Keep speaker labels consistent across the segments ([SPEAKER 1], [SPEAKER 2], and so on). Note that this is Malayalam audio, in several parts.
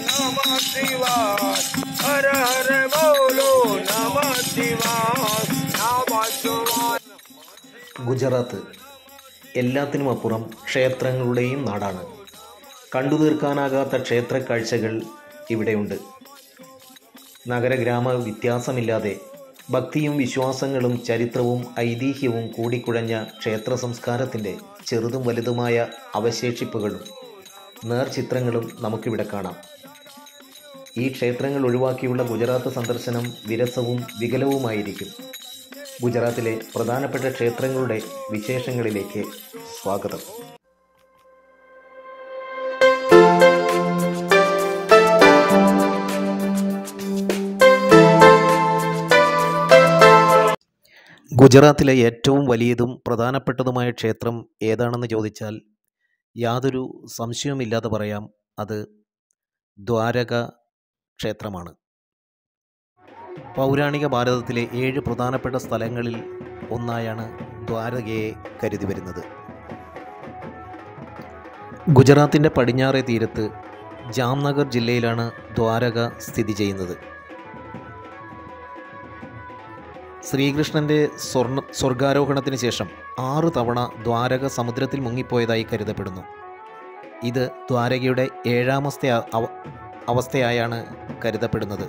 [SPEAKER 1] नमः शिवाय हर हर बोलो नमः शिवाय नमः शिवाय
[SPEAKER 2] ഗുജറാത്ത് എല്ലാത്തിനും അപ്പുറം ക്ഷേത്രങ്ങളുടെയും നാടാണ് കണ്ടു തീർക്കാനാകാത്ത ക്ഷേത്ര കാഴ്ചകൾ ഇവിടെയുണ്ട് നഗരഗ്രാമ വ്യത്യാസമില്ലാതെ ഭക്തിയും വിശ്വാസങ്ങളും ചരിത്രവും ഐതിഹ്യവും കൂടിക്കുഴഞ്ഞ ക്ഷേത്ര സംസ്കാരത്തിൻ്റെ ചെറുതും വലുതുമായ അവശേഷിപ്പുകളും നേർചിത്രങ്ങളും നമുക്കിവിടെ കാണാം ഈ ക്ഷേത്രങ്ങൾ ഒഴിവാക്കിയുള്ള ഗുജറാത്ത് സന്ദർശനം വിരസവും വികലവുമായിരിക്കും ഗുജറാത്തിലെ പ്രധാനപ്പെട്ട ക്ഷേത്രങ്ങളുടെ വിശേഷങ്ങളിലേക്ക് സ്വാഗതം ഗുജറാത്തിലെ ഏറ്റവും വലിയതും പ്രധാനപ്പെട്ടതുമായ ക്ഷേത്രം ഏതാണെന്ന് ചോദിച്ചാൽ യാതൊരു സംശയവുമില്ലാതെ പറയാം അത് ദ്വാരക ക്ഷേത്രമാണ് പൗരാണിക ഭാരതത്തിലെ ഏഴ് പ്രധാനപ്പെട്ട സ്ഥലങ്ങളിൽ ഒന്നായാണ് ദ്വാരകയെ കരുതി വരുന്നത് ഗുജറാത്തിൻ്റെ പടിഞ്ഞാറേ തീരത്ത് ജാംനഗർ ജില്ലയിലാണ് ദ്വാരക സ്ഥിതി ചെയ്യുന്നത് ശ്രീകൃഷ്ണൻ്റെ സ്വർണ്ണ സ്വർഗാരോഹണത്തിന് ശേഷം ആറ് തവണ ദ്വാരക സമുദ്രത്തിൽ മുങ്ങിപ്പോയതായി കരുതപ്പെടുന്നു ഇത് ദ്വാരകയുടെ ഏഴാമത്തെ അവ- അവസ്ഥയായാണ് കരുതപ്പെടുന്നത്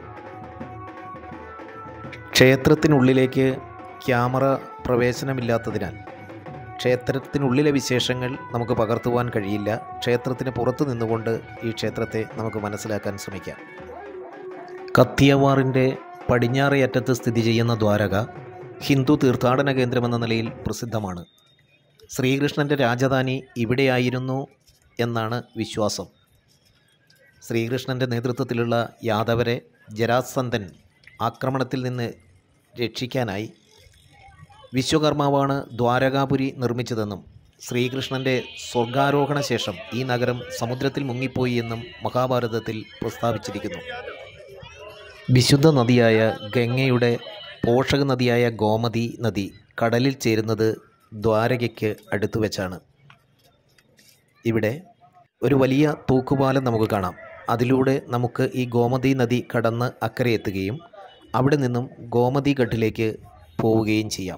[SPEAKER 2] ക്ഷേത്രത്തിനുള്ളിലേക്ക് ക്യാമറ പ്രവേശനമില്ലാത്തതിനാൽ ക്ഷേത്രത്തിനുള്ളിലെ വിശേഷങ്ങൾ നമുക്ക് പകർത്തുവാൻ കഴിയില്ല ക്ഷേത്രത്തിന് പുറത്തു നിന്നുകൊണ്ട് ഈ ക്ഷേത്രത്തെ നമുക്ക് മനസ്സിലാക്കാൻ ശ്രമിക്കാം കത്തിയവാറിൻ്റെ പടിഞ്ഞാറേ അറ്റത്ത് സ്ഥിതി ചെയ്യുന്ന ദ്വാരക ഹിന്ദു തീർത്ഥാടന കേന്ദ്രമെന്ന നിലയിൽ പ്രസിദ്ധമാണ് ശ്രീകൃഷ്ണൻ്റെ രാജധാനി ഇവിടെയായിരുന്നു എന്നാണ് വിശ്വാസം ശ്രീകൃഷ്ണൻ്റെ നേതൃത്വത്തിലുള്ള യാദവരെ ജരാസന്ധൻ ആക്രമണത്തിൽ നിന്ന് രക്ഷിക്കാനായി വിശ്വകർമാവാണ് ദ്വാരകാപുരി നിർമ്മിച്ചതെന്നും ശ്രീകൃഷ്ണൻ്റെ സ്വർഗാരോഹണ ശേഷം ഈ നഗരം സമുദ്രത്തിൽ മുങ്ങിപ്പോയി എന്നും മഹാഭാരതത്തിൽ പ്രസ്താവിച്ചിരിക്കുന്നു വിശുദ്ധ നദിയായ ഗംഗയുടെ പോഷക നദിയായ ഗോമതി നദി കടലിൽ ചേരുന്നത് ദ്വാരകയ്ക്ക് അടുത്തു വെച്ചാണ് ഇവിടെ ഒരു വലിയ തൂക്കുപാലം നമുക്ക് കാണാം അതിലൂടെ നമുക്ക് ഈ ഗോമതി നദി കടന്ന് അക്കരെ എത്തുകയും അവിടെ നിന്നും ഗോമതി ഘട്ടിലേക്ക് പോവുകയും ചെയ്യാം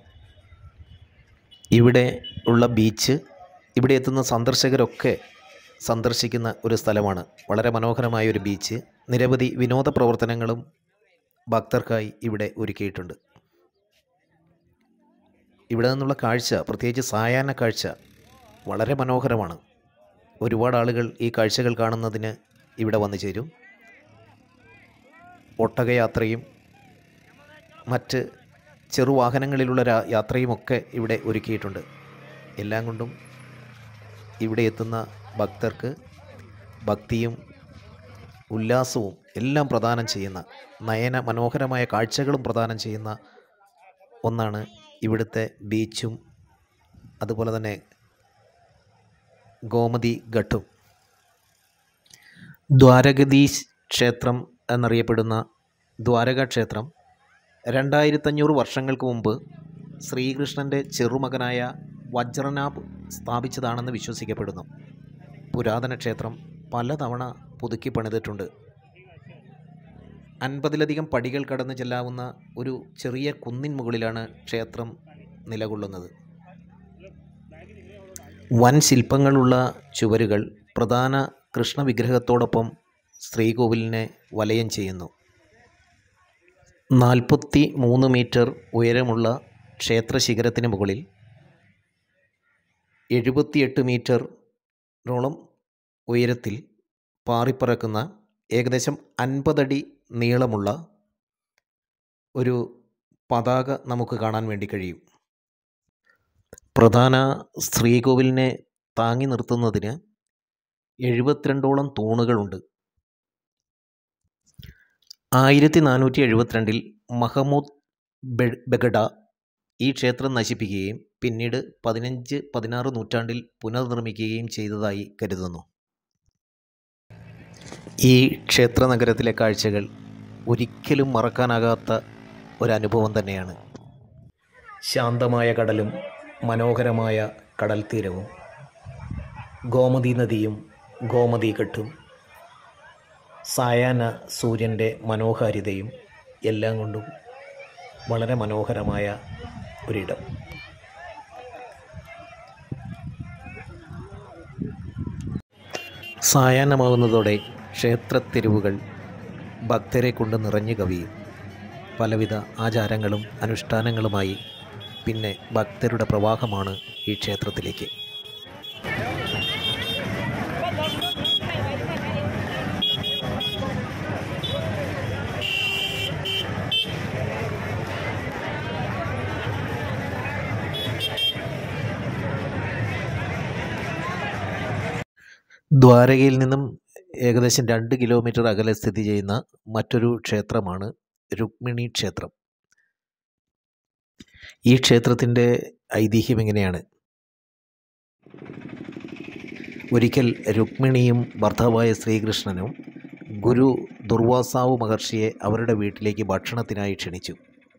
[SPEAKER 2] ഇവിടെ ഉള്ള ബീച്ച് ഇവിടെ എത്തുന്ന സന്ദർശകരൊക്കെ സന്ദർശിക്കുന്ന ഒരു സ്ഥലമാണ് വളരെ മനോഹരമായ ഒരു ബീച്ച് നിരവധി വിനോദ പ്രവർത്തനങ്ങളും ഭക്തർക്കായി ഇവിടെ ഒരുക്കിയിട്ടുണ്ട് ഇവിടെ നിന്നുള്ള കാഴ്ച പ്രത്യേകിച്ച് സായാഹ്ന കാഴ്ച വളരെ മനോഹരമാണ് ഒരുപാട് ആളുകൾ ഈ കാഴ്ചകൾ കാണുന്നതിന് ഇവിടെ വന്നു ചേരും ഒട്ടകയാത്രയും മറ്റ് ചെറുവാഹനങ്ങളിലുള്ള രാ- യാത്രയുമൊക്കെ ഇവിടെ ഒരുക്കിയിട്ടുണ്ട് എല്ലാം കൊണ്ടും ഇവിടെ എത്തുന്ന ഭക്തർക്ക് ഭക്തിയും ഉല്ലാസവും എല്ലാം പ്രദാനം ചെയ്യുന്ന നയന മനോഹരമായ കാഴ്ചകളും പ്രദാനം ചെയ്യുന്ന ഒന്നാണ് ഇവിടുത്തെ ബീച്ചും അതുപോലെ തന്നെ ഗോമതി ഘട്ടും ദ്വാരകധീശ് ക്ഷേത്രം എന്നറിയപ്പെടുന്ന ദ്വാരക ക്ഷേത്രം രണ്ടായിരത്തഞ്ഞൂറ് വർഷങ്ങൾക്ക് മുമ്പ് ശ്രീകൃഷ്ണൻ്റെ ചെറുമകനായ വജ്രനാഭ് സ്ഥാപിച്ചതാണെന്ന് വിശ്വസിക്കപ്പെടുന്നു പുരാതന ക്ഷേത്രം പലതവണ പുതുക്കി പണിതിട്ടുണ്ട് അൻപതിലധികം പടികൾ കടന്ന് ചെല്ലാവുന്ന ഒരു ചെറിയ കുന്നിൻ മുകളിലാണ് ക്ഷേത്രം നിലകൊള്ളുന്നത് വൻ ശില്പങ്ങളുള്ള ചുവരുകൾ പ്രധാന കൃഷ്ണ വിഗ്രഹത്തോടൊപ്പം ശ്രീകോവിലിനെ വലയം ചെയ്യുന്നു നാൽപ്പത്തി മൂന്ന് മീറ്റർ ഉയരമുള്ള ക്ഷേത്ര ശിഖരത്തിന് മുകളിൽ എഴുപത്തിയെട്ട് മീറ്ററോളം ഉയരത്തിൽ പാറിപ്പറക്കുന്ന ഏകദേശം അൻപതടി നീളമുള്ള ഒരു പതാക നമുക്ക് കാണാൻ വേണ്ടി കഴിയും പ്രധാന ശ്രീകോവിലിനെ താങ്ങി നിർത്തുന്നതിന് എഴുപത്തിരണ്ടോളം തൂണുകളുണ്ട് ആയിരത്തി നാനൂറ്റി എഴുപത്തിരണ്ടിൽ മഹമ്മൂദ് ബെ- ബെഗഡ ഈ ക്ഷേത്രം നശിപ്പിക്കുകയും പിന്നീട് പതിനഞ്ച് പതിനാറ് നൂറ്റാണ്ടിൽ പുനർനിർമ്മിക്കുകയും ചെയ്തതായി കരുതുന്നു ഈ ക്ഷേത്ര നഗരത്തിലെ കാഴ്ചകൾ ഒരിക്കലും മറക്കാനാകാത്ത ഒരനുഭവം തന്നെയാണ് ശാന്തമായ കടലും മനോഹരമായ കടൽ തീരവും ഗോമതി നദിയും ഗോമതി കെട്ടും സായാഹ്ന സൂര്യൻ്റെ മനോഹാരിതയും എല്ലാം കൊണ്ടും വളരെ മനോഹരമായ ഒരിടം സായാഹ്നമാകുന്നതോടെ ക്ഷേത്രത്തെരുവുകൾ ഭക്തരെ കൊണ്ട് നിറഞ്ഞു കവിയും പലവിധ ആചാരങ്ങളും അനുഷ്ഠാനങ്ങളുമായി പിന്നെ ഭക്തരുടെ പ്രവാഹമാണ് ഈ ക്ഷേത്രത്തിലേക്ക് ദ്വാരകയിൽ നിന്നും ഏകദേശം രണ്ട് കിലോമീറ്റർ അകലെ സ്ഥിതി ചെയ്യുന്ന മറ്റൊരു ക്ഷേത്രമാണ് രുക്മിണി ക്ഷേത്രം ഈ ക്ഷേത്രത്തിൻ്റെ ഐതിഹ്യം എങ്ങനെയാണ് ഒരിക്കൽ രുക്മിണിയും ഭർത്താവായ ശ്രീകൃഷ്ണനും ഗുരു ദുർവാസാവു മഹർഷിയെ അവരുടെ വീട്ടിലേക്ക് ഭക്ഷണത്തിനായി ക്ഷണിച്ചു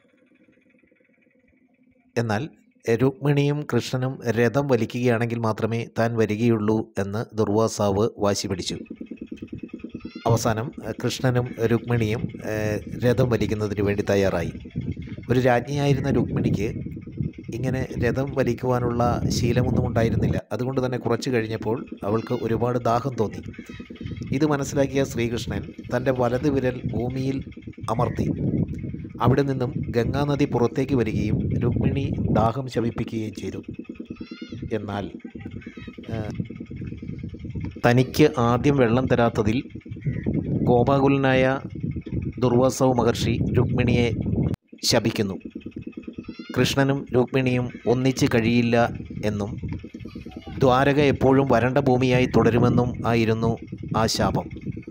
[SPEAKER 2] എന്നാൽ രുക്മിണിയും കൃഷ്ണനും രഥം വലിക്കുകയാണെങ്കിൽ മാത്രമേ താൻ വരികയുള്ളൂ എന്ന് ദുർവാസാവ് വാശി പിടിച്ചു അവസാനം കൃഷ്ണനും രുക്മിണിയും ഏഹ്, രഥം വലിക്കുന്നതിന് വേണ്ടി തയ്യാറായി ഒരു രാജ്ഞിയായിരുന്ന രുക്മിണിക്ക് ഇങ്ങനെ രഥം വലിക്കുവാനുള്ള ശീലമൊന്നും ഉണ്ടായിരുന്നില്ല അതുകൊണ്ട് തന്നെ കുറച്ച് കഴിഞ്ഞപ്പോൾ അവൾക്ക് ഒരുപാട് ദാഹം തോന്നി ഇത് മനസ്സിലാക്കിയ ശ്രീകൃഷ്ണൻ തൻ്റെ വലത് വിരൽ ഭൂമിയിൽ അമർത്തി അവിടെ നിന്നും ഗംഗാനദി പുറത്തേക്ക് വരികയും രുക്മിണി ദാഹം ശമിപ്പിക്കുകയും ചെയ്തു എന്നാൽ ആ, തനിക്ക് ആദ്യം വെള്ളം തരാത്തതിൽ കോപാകുലനായ ദുർവാസവ് മഹർഷി രുക്മിണിയെ ശപിക്കുന്നു കൃഷ്ണനും രുക്മിണിയും ഒന്നിച്ച് കഴിയില്ല എന്നും ദ്വാരക എപ്പോഴും വരണ്ട ഭൂമിയായി തുടരുമെന്നും ആയിരുന്നു ആ ശാപം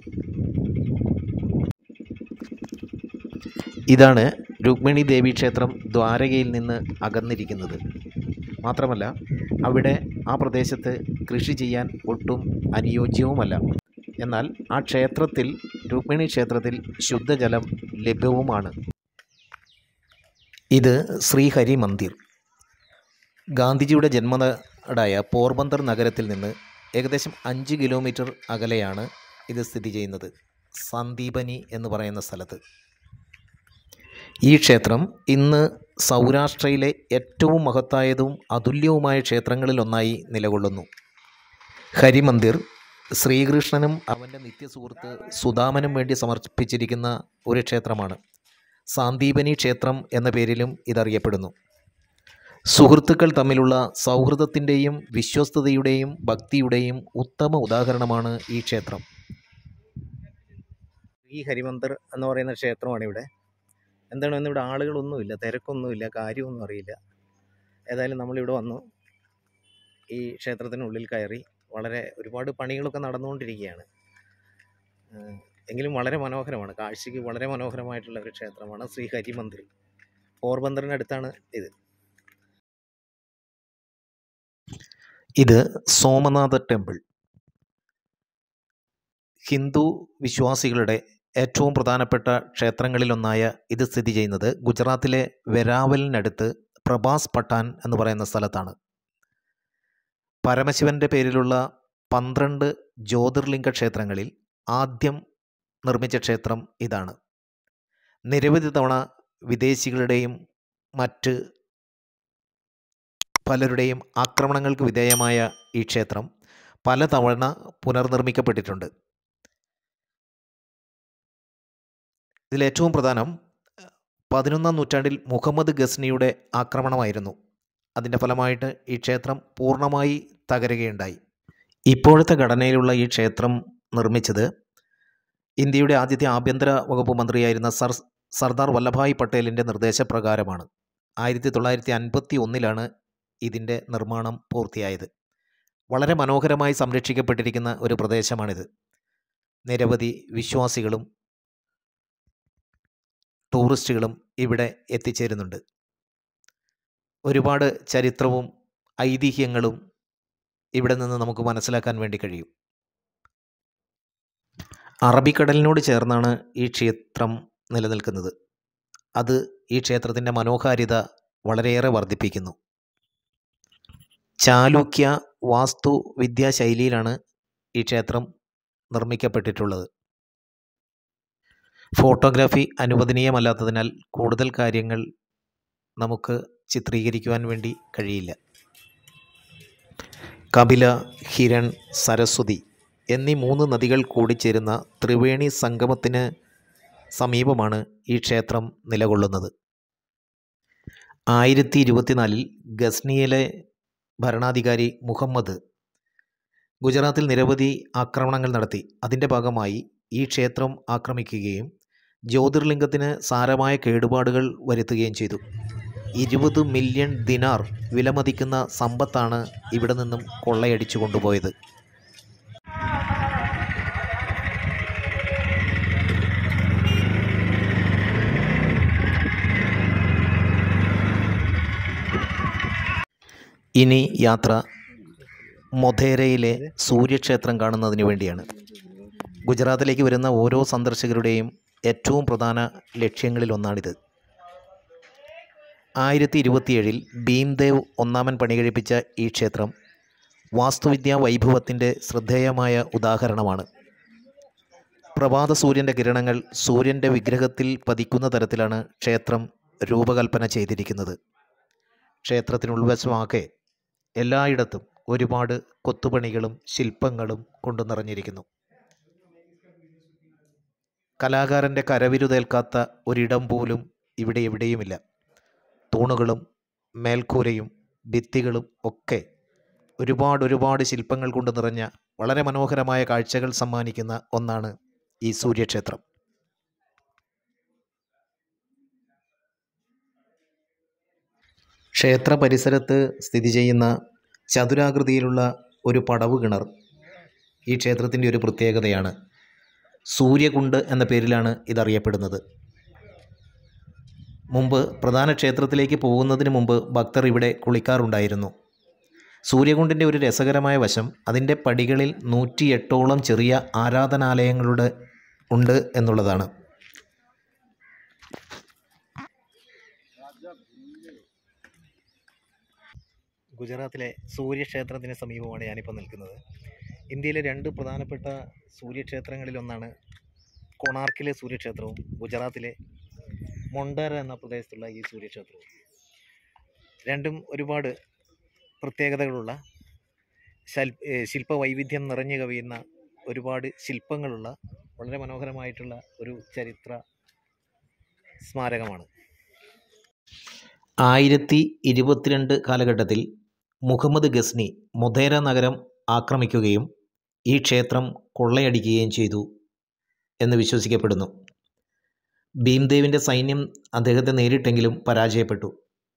[SPEAKER 2] ഇതാണ് രുക്മിണി ദേവി ക്ഷേത്രം ദ്വാരകയിൽ നിന്ന് അകന്നിരിക്കുന്നത് മാത്രമല്ല അവിടെ ആ പ്രദേശത്ത് കൃഷി ചെയ്യാൻ ഒട്ടും അനുയോജ്യവുമല്ല എന്നാൽ ആ ക്ഷേത്രത്തിൽ രുക്മിണി ക്ഷേത്രത്തിൽ ശുദ്ധജലം ലഭ്യവുമാണ് ഇത് ശ്രീഹരി മന്ദിർ ഗാന്ധിജിയുടെ ജന്മനാടായ പോർബന്ദർ നഗരത്തിൽ നിന്ന് ഏകദേശം അഞ്ച് കിലോമീറ്റർ അകലെയാണ് ഇത് സ്ഥിതി ചെയ്യുന്നത് സന്ദീപനി എന്ന് പറയുന്ന സ്ഥലത്ത് ഈ ക്ഷേത്രം ഇന്ന് സൗരാഷ്ട്രയിലെ ഏറ്റവും മഹത്തായതും അതുല്യവുമായ ക്ഷേത്രങ്ങളിലൊന്നായി നിലകൊള്ളുന്നു ഹരിമന്ദിർ ശ്രീകൃഷ്ണനും അവൻ്റെ നിത്യസുഹൃത്ത് സുദാമനും വേണ്ടി സമർപ്പിച്ചിരിക്കുന്ന ഒരു ക്ഷേത്രമാണ് സാന്ദീപനി ക്ഷേത്രം എന്ന പേരിലും ഇതറിയപ്പെടുന്നു സുഹൃത്തുക്കൾ തമ്മിലുള്ള സൗഹൃദത്തിൻ്റെയും വിശ്വസ്തതയുടെയും ഭക്തിയുടെയും ഉത്തമ ഉദാഹരണമാണ് ഈ ക്ഷേത്രം ഈ ഹരിമന്ദിർ എന്ന് പറയുന്ന ക്ഷേത്രമാണ് ഇവിടെ എന്താണ് ഇന്നിവിടെ ആളുകളൊന്നുമില്ല തിരക്കൊന്നുമില്ല കാര്യമൊന്നും അറിയില്ല ഏതായാലും നമ്മളിവിടെ വന്നു ഈ ക്ഷേത്രത്തിനുള്ളിൽ കയറി വളരെ ഒരുപാട് പണികളൊക്കെ നടന്നുകൊണ്ടിരിക്കുകയാണ് ഏഹ് എങ്കിലും വളരെ മനോഹരമാണ് കാഴ്ചയ്ക്ക് വളരെ മനോഹരമായിട്ടുള്ള ഒരു ക്ഷേത്രമാണ് ശ്രീ ഹരിമന്ദിർ പോർബന്തറിനടുത്താണ് ഇത് ഇത് സോമനാഥ ടെമ്പിൾ ഹിന്ദു വിശ്വാസികളുടെ ഏറ്റവും പ്രധാനപ്പെട്ട ക്ഷേത്രങ്ങളിലൊന്നായ ഇത് സ്ഥിതി ചെയ്യുന്നത് ഗുജറാത്തിലെ വെരാവലിനടുത്ത് പ്രഭാസ് പട്ടാൻ എന്ന് പറയുന്ന സ്ഥലത്താണ് പരമശിവന്റെ പേരിലുള്ള പന്ത്രണ്ട് ജ്യോതിർലിംഗ ക്ഷേത്രങ്ങളിൽ ആദ്യം നിർമ്മിച്ച ക്ഷേത്രം ഇതാണ് നിരവധി തവണ വിദേശികളുടെയും മറ്റ് പലരുടെയും ആക്രമണങ്ങൾക്ക് വിധേയമായ ഈ ക്ഷേത്രം പലതവണ പുനർനിർമ്മിക്കപ്പെട്ടിട്ടുണ്ട് ഇതിലേറ്റവും പ്രധാനം പതിനൊന്നാം നൂറ്റാണ്ടിൽ മുഹമ്മദ് ഗസ്നിയുടെ ആക്രമണമായിരുന്നു അതിൻ്റെ ഫലമായിട്ട് ഈ ക്ഷേത്രം പൂർണ്ണമായി തകരുകയുണ്ടായി ഇപ്പോഴത്തെ ഘടനയിലുള്ള ഈ ക്ഷേത്രം നിർമ്മിച്ചത് ഇന്ത്യയുടെ ആദ്യത്തെ ആഭ്യന്തര വകുപ്പ് മന്ത്രിയായിരുന്ന സർ സർദാർ വല്ലഭായ് പട്ടേലിൻ്റെ നിർദ്ദേശപ്രകാരമാണ് ആയിരത്തി തൊള്ളായിരത്തി അൻപത്തി ഒന്നിലാണ് ഇതിൻ്റെ നിർമ്മാണം പൂർത്തിയായത് വളരെ മനോഹരമായി സംരക്ഷിക്കപ്പെട്ടിരിക്കുന്ന ഒരു പ്രദേശമാണിത് നിരവധി വിശ്വാസികളും ടൂറിസ്റ്റുകളും ഇവിടെ എത്തിച്ചേരുന്നുണ്ട് ഒരുപാട് ചരിത്രവും ഐതിഹ്യങ്ങളും ഇവിടെ നിന്ന് നമുക്ക് മനസ്സിലാക്കാൻ വേണ്ടി കഴിയും അറബിക്കടലിനോട് ചേർന്നാണ് ഈ ക്ഷേത്രം നിലനിൽക്കുന്നത് അത് ഈ ക്ഷേത്രത്തിൻ്റെ മനോഹാരിത വളരെയേറെ വർദ്ധിപ്പിക്കുന്നു ചാലൂക്യ വാസ്തു വിദ്യാശൈലിയിലാണ് ഈ ക്ഷേത്രം നിർമ്മിക്കപ്പെട്ടിട്ടുള്ളത് ഫോട്ടോഗ്രാഫി അനുവദനീയമല്ലാത്തതിനാൽ കൂടുതൽ കാര്യങ്ങൾ നമുക്ക് ചിത്രീകരിക്കുവാൻ വേണ്ടി കഴിയില്ല കപില ഹിരൺ സരസ്വതി എന്നീ മൂന്ന് നദികൾ കൂടിച്ചേരുന്ന ത്രിവേണി സംഗമത്തിന് സമീപമാണ് ഈ ക്ഷേത്രം നിലകൊള്ളുന്നത് ആയിരത്തി ഇരുപത്തിനാലിൽ ഗസ്നിയിലെ ഭരണാധികാരി മുഹമ്മദ് ഗുജറാത്തിൽ നിരവധി ആക്രമണങ്ങൾ നടത്തി അതിൻ്റെ ഭാഗമായി ഈ ക്ഷേത്രം ആക്രമിക്കുകയും ജ്യോതിർലിംഗത്തിന് സാരമായ കേടുപാടുകൾ വരുത്തുകയും ചെയ്തു ഇരുപത് മില്യൺ ദിനാർ വിലമതിക്കുന്ന സമ്പത്താണ് ഇവിടെ നിന്നും കൊള്ളയടിച്ചു കൊണ്ടുപോയത് ഇനി യാത്ര മൊധേരയിലെ സൂര്യക്ഷേത്രം കാണുന്നതിന് വേണ്ടിയാണ് ഗുജറാത്തിലേക്ക് വരുന്ന ഓരോ സന്ദർശകരുടെയും ഏറ്റവും പ്രധാന ലക്ഷ്യങ്ങളിലൊന്നാണിത് ആയിരത്തി ഇരുപത്തിയേഴിൽ ഭീംദേവ് ഒന്നാമൻ പണികഴിപ്പിച്ച ഈ ക്ഷേത്രം വാസ്തുവിദ്യാ വൈഭവത്തിൻ്റെ ശ്രദ്ധേയമായ ഉദാഹരണമാണ് പ്രഭാത സൂര്യൻ്റെ കിരണങ്ങൾ സൂര്യൻ്റെ വിഗ്രഹത്തിൽ പതിക്കുന്ന തരത്തിലാണ് ക്ഷേത്രം രൂപകൽപ്പന ചെയ്തിരിക്കുന്നത് ക്ഷേത്രത്തിനുൾവശമാകെ എല്ലായിടത്തും ഒരുപാട് കൊത്തുപണികളും ശില്പങ്ങളും കൊണ്ടു നിറഞ്ഞിരിക്കുന്നു കലാകാരൻ്റെ കരവിരുതേൽക്കാത്ത ഒരിടം പോലും ഇവിടെ എവിടെയുമില്ല തൂണുകളും മേൽക്കൂരയും ഭിത്തികളും ഒക്കെ ഒരുപാട് ഒരുപാട് ശില്പങ്ങൾ കൊണ്ട് നിറഞ്ഞ വളരെ മനോഹരമായ കാഴ്ചകൾ സമ്മാനിക്കുന്ന ഒന്നാണ് ഈ സൂര്യക്ഷേത്രം ക്ഷേത്ര പരിസരത്ത് സ്ഥിതി ചെയ്യുന്ന ചതുരാകൃതിയിലുള്ള ഒരു പടവ് കിണർ ഈ ക്ഷേത്രത്തിൻ്റെ ഒരു പ്രത്യേകതയാണ് സൂര്യകുണ്ട് എന്ന പേരിലാണ് ഇതറിയപ്പെടുന്നത് മുമ്പ് പ്രധാന ക്ഷേത്രത്തിലേക്ക് പോകുന്നതിന് മുമ്പ് ഭക്തർ ഇവിടെ കുളിക്കാറുണ്ടായിരുന്നു സൂര്യകുണ്ടിൻ്റെ ഒരു രസകരമായ വശം അതിൻ്റെ പടികളിൽ നൂറ്റിയെട്ടോളം ചെറിയ ആരാധനാലയങ്ങളുടെ ഉണ്ട് എന്നുള്ളതാണ് ഗുജറാത്തിലെ സൂര്യക്ഷേത്രത്തിന് സമീപമാണ് ഞാനിപ്പോൾ നിൽക്കുന്നത് ഇന്ത്യയിലെ രണ്ട് പ്രധാനപ്പെട്ട സൂര്യക്ഷേത്രങ്ങളിലൊന്നാണ് കൊണാർക്കിലെ സൂര്യക്ഷേത്രവും ഗുജറാത്തിലെ മൊണ്ടര എന്ന പ്രദേശത്തുള്ള ഈ സൂര്യക്ഷേത്രവും രണ്ടും ഒരുപാട് പ്രത്യേകതകളുള്ള ശൽ ഏഹ് ശില്പവൈവിധ്യം നിറഞ്ഞു കവിയുന്ന ഒരുപാട് ശില്പങ്ങളുള്ള വളരെ മനോഹരമായിട്ടുള്ള ഒരു ചരിത്ര സ്മാരകമാണ് ആയിരത്തി ഇരുപത്തിരണ്ട് കാലഘട്ടത്തിൽ മുഹമ്മദ് ഗസ്നി മൊധേര നഗരം ആക്രമിക്കുകയും ഈ ക്ഷേത്രം കൊള്ളയടിക്കുകയും ചെയ്തു എന്ന് വിശ്വസിക്കപ്പെടുന്നു ഭീംദേവിൻ്റെ സൈന്യം അദ്ദേഹത്തെ നേരിട്ടെങ്കിലും പരാജയപ്പെട്ടു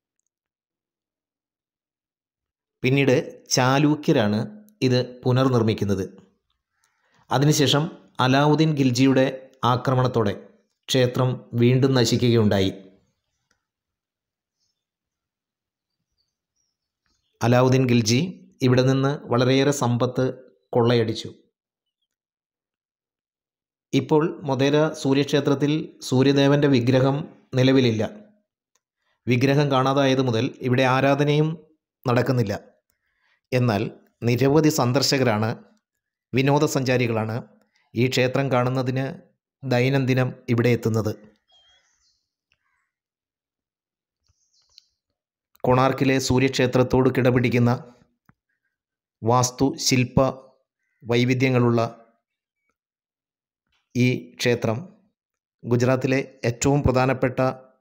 [SPEAKER 2] പിന്നീട് ചാലൂക്യരാണ് ഇത് പുനർനിർമ്മിക്കുന്നത് അതിനുശേഷം അലാവുദ്ദീൻ ഖിൽജിയുടെ ആക്രമണത്തോടെ ക്ഷേത്രം വീണ്ടും നശിക്കുകയുണ്ടായി അലാവുദ്ദീൻ ഖിൽജി ഇവിടെ നിന്ന് വളരെയേറെ സമ്പത്ത് കൊള്ളയടിച്ചു ഇപ്പോൾ മൊതേര സൂര്യക്ഷേത്രത്തിൽ സൂര്യദേവൻ്റെ വിഗ്രഹം നിലവിലില്ല വിഗ്രഹം കാണാതായത് മുതൽ ഇവിടെ ആരാധനയും നടക്കുന്നില്ല എന്നാൽ നിരവധി സന്ദർശകരാണ് വിനോദസഞ്ചാരികളാണ് ഈ ക്ഷേത്രം കാണുന്നതിന് ദൈനംദിനം ഇവിടെ എത്തുന്നത് കൊണാർക്കിലെ സൂര്യക്ഷേത്രത്തോട് കിടപിടിക്കുന്ന വാസ്തു ശില്പ വൈവിധ്യങ്ങളുള്ള ഈ ക്ഷേത്രം ഗുജറാത്തിലെ ഏറ്റവും പ്രധാനപ്പെട്ട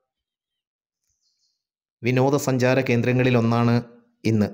[SPEAKER 2] വിനോദസഞ്ചാര കേന്ദ്രങ്ങളിലൊന്നാണ് ഇന്ന്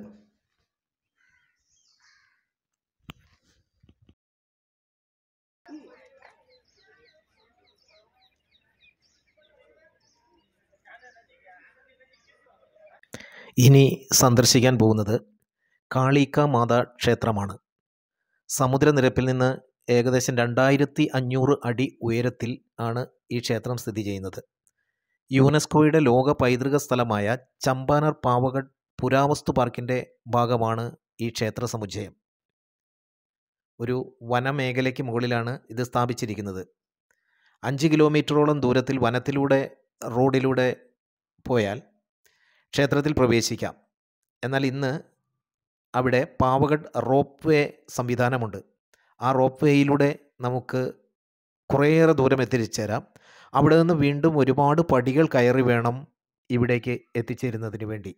[SPEAKER 2] ഇനി സന്ദർശിക്കാൻ പോകുന്നത് കാളിക്ക മാതാ ക്ഷേത്രമാണ് സമുദ്രനിരപ്പിൽ നിന്ന് ഏകദേശം രണ്ടായിരത്തി അഞ്ഞൂറ് അടി ഉയരത്തിൽ ആണ് ഈ ക്ഷേത്രം സ്ഥിതി ചെയ്യുന്നത് യുനെസ്കോയുടെ ലോക പൈതൃക സ്ഥലമായ ചമ്പാനർ പാവഗഡ് പുരാവസ്തു പാർക്കിൻ്റെ ഭാഗമാണ് ഈ ക്ഷേത്ര സമുച്ചയം ഒരു വനമേഖലയ്ക്ക് മുകളിലാണ് ഇത് സ്ഥാപിച്ചിരിക്കുന്നത് അഞ്ച് കിലോമീറ്ററോളം ദൂരത്തിൽ വനത്തിലൂടെ റോഡിലൂടെ പോയാൽ ക്ഷേത്രത്തിൽ പ്രവേശിക്കാം എന്നാൽ ഇന്ന് അവിടെ പാവഗഡ് റോപ്പ് വേ സംവിധാനമുണ്ട് ആ റോപ്പ് വേയിലൂടെ നമുക്ക് കുറേയേറെ ദൂരം എത്തിച്ചേരാം അവിടെ നിന്ന് വീണ്ടും ഒരുപാട് പടികൾ കയറി വേണം ഇവിടേക്ക് എത്തിച്ചേരുന്നതിന് വേണ്ടി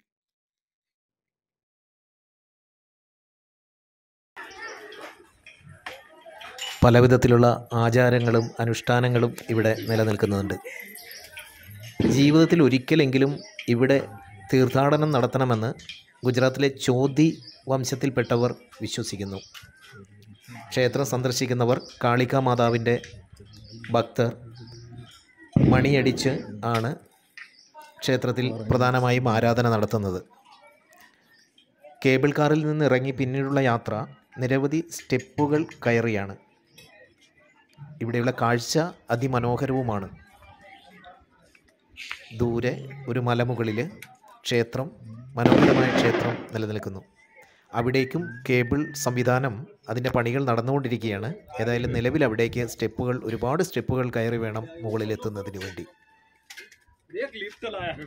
[SPEAKER 2] പലവിധത്തിലുള്ള ആചാരങ്ങളും അനുഷ്ഠാനങ്ങളും ഇവിടെ നിലനിൽക്കുന്നുണ്ട് ജീവിതത്തിൽ ഒരിക്കലെങ്കിലും ഇവിടെ തീർത്ഥാടനം നടത്തണമെന്ന് ഗുജറാത്തിലെ ചോതി വംശത്തിൽപ്പെട്ടവർ വിശ്വസിക്കുന്നു ക്ഷേത്രം സന്ദർശിക്കുന്നവർ കാളിക മാതാവിൻ്റെ ഭക്തർ മണിയടിച്ച് ആണ് ക്ഷേത്രത്തിൽ പ്രധാനമായും ആരാധന നടത്തുന്നത് കേബിൾ കാറിൽ നിന്ന് ഇറങ്ങി പിന്നീടുള്ള യാത്ര നിരവധി സ്റ്റെപ്പുകൾ കയറിയാണ് ഇവിടെയുള്ള കാഴ്ച അതിമനോഹരവുമാണ് ദൂരെ ഒരു മലമുകളിൽ ക്ഷേത്രം മനോഹരമായ ക്ഷേത്രം നിലനിൽക്കുന്നു അവിടേക്കും കേബിൾ സംവിധാനം അതിൻ്റെ പണികൾ നടന്നുകൊണ്ടിരിക്കുകയാണ് ഏതായാലും നിലവിൽ അവിടേക്ക് സ്റ്റെപ്പുകൾ ഒരുപാട് സ്റ്റെപ്പുകൾ കയറി വേണം മുകളിലെത്തുന്നതിന് വേണ്ടി
[SPEAKER 1] एक लिफ्ट लाया है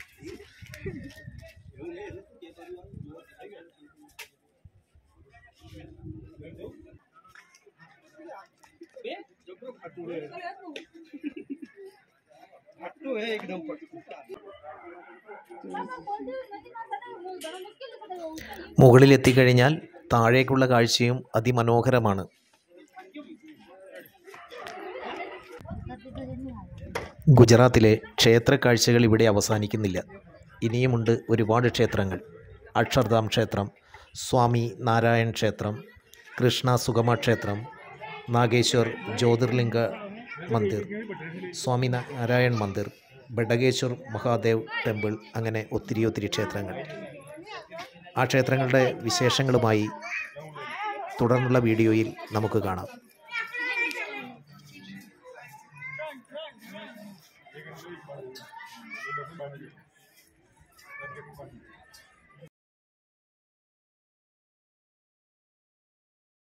[SPEAKER 1] फट्टू है एकदम फट्टू
[SPEAKER 2] മുകളിലെത്തിക്കഴിഞ്ഞാൽ താഴേക്കുള്ള കാഴ്ചയും അതിമനോഹരമാണ് ഗുജറാത്തിലെ ക്ഷേത്ര കാഴ്ചകൾ ഇവിടെ അവസാനിക്കുന്നില്ല ഇനിയുമുണ്ട് ഒരുപാട് ക്ഷേത്രങ്ങൾ അക്ഷർധാം ക്ഷേത്രം സ്വാമി നാരായൺ ക്ഷേത്രം കൃഷ്ണ സുഗമ ക്ഷേത്രം നാഗേശ്വർ ജ്യോതിർലിംഗ മന്ദിർ സ്വാമി നാരായൺ മന്ദിർ ബഡഗേശ്വർ മഹാദേവ് ടെമ്പിൾ അങ്ങനെ ഒത്തിരി ഒത്തിരി ക്ഷേത്രങ്ങൾ ആ ക്ഷേത്രങ്ങളുടെ വിശേഷങ്ങളുമായി തുടർന്നുള്ള വീഡിയോയിൽ നമുക്ക് കാണാം